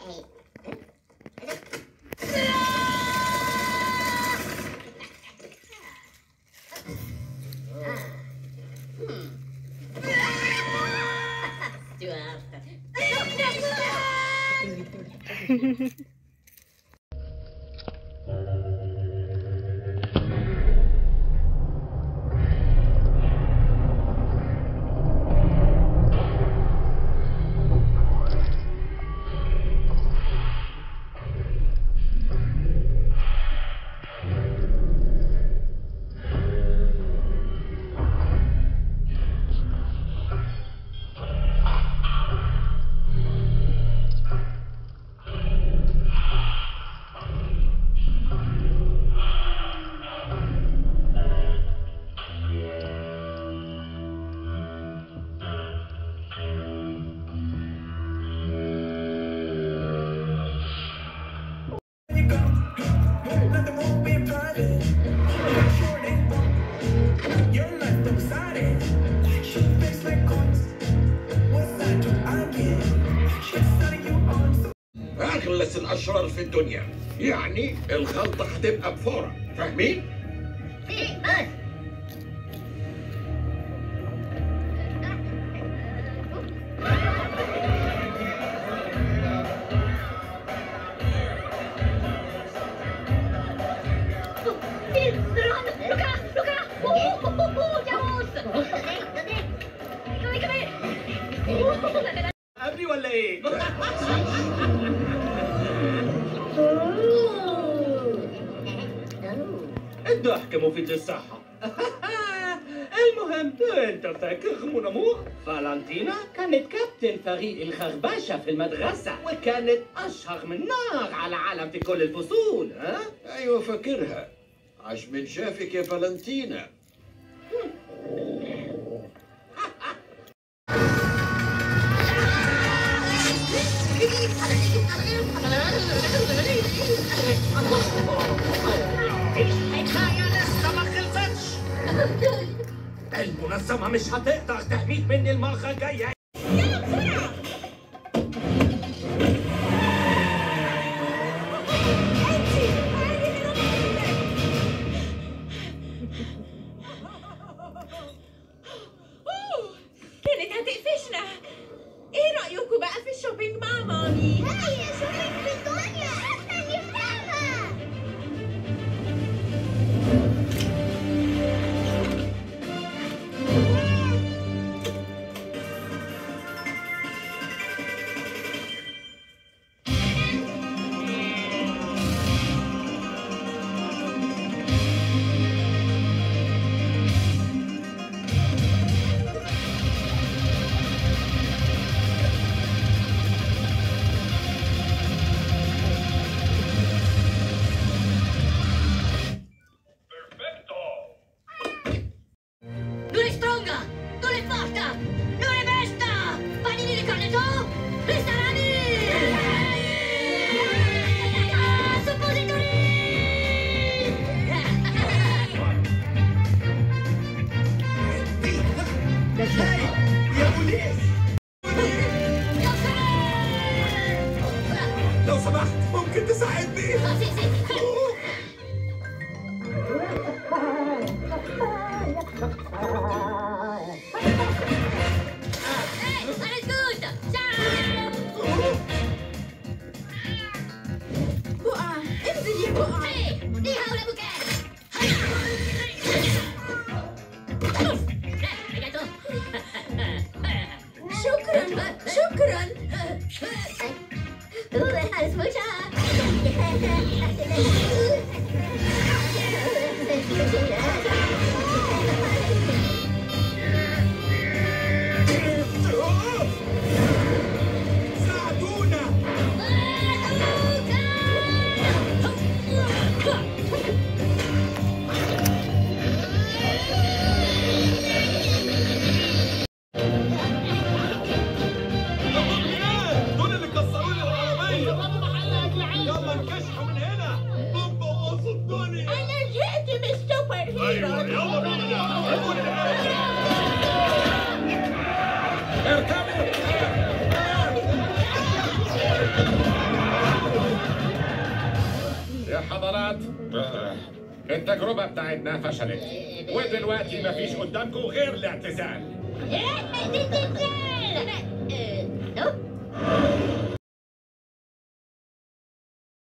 Let them all be private. Sure they won't. You're left undecided. Face like coins. What side do I get? She's setting you on. So أغلس الأشرار في الدنيا يعني الغلطة هتبقى بفورة فاهمين؟ قبلي ولا ايه؟ الضحك مفيد للصحة المهم انت فاكر مونامور فالنتينا كانت كابتن فريق الخربشة في المدرسة وكانت أشهر من نار على علم في كل الفصول ها؟ أيوة فاكرها عاش من شافك يا فالنتينا الحكاية لسه ما خلصتش المنظمة مش هتقدر تحميك مني المرة الجاية كانت هتقفشنا ايه رأيكم بقى في الشوبينج مع مامي؟ هاي شوفك في الدنيا حتى نفهمها Non è stronga! Non è forte! Non è besta! Panini di cornetto! Ristorani! Ah, Suppositori! يا بوليس لو سمحت ممكن تساعدني؟ Ah, sì, sì. Ehi, alles gut! Ciao! بقع انزلي بقع Ehi, di haula buket! Eh, hai detto? شكرا شكرا alles Mutter ساعدونا دول اللي كسروا لي العربية يلا انكشحوا من هنا بوم يا حضرات آه، التجربة بتاعتنا فشلت ودلوقتي مفيش قدامكم غير الاعتزال ايه دي تنزل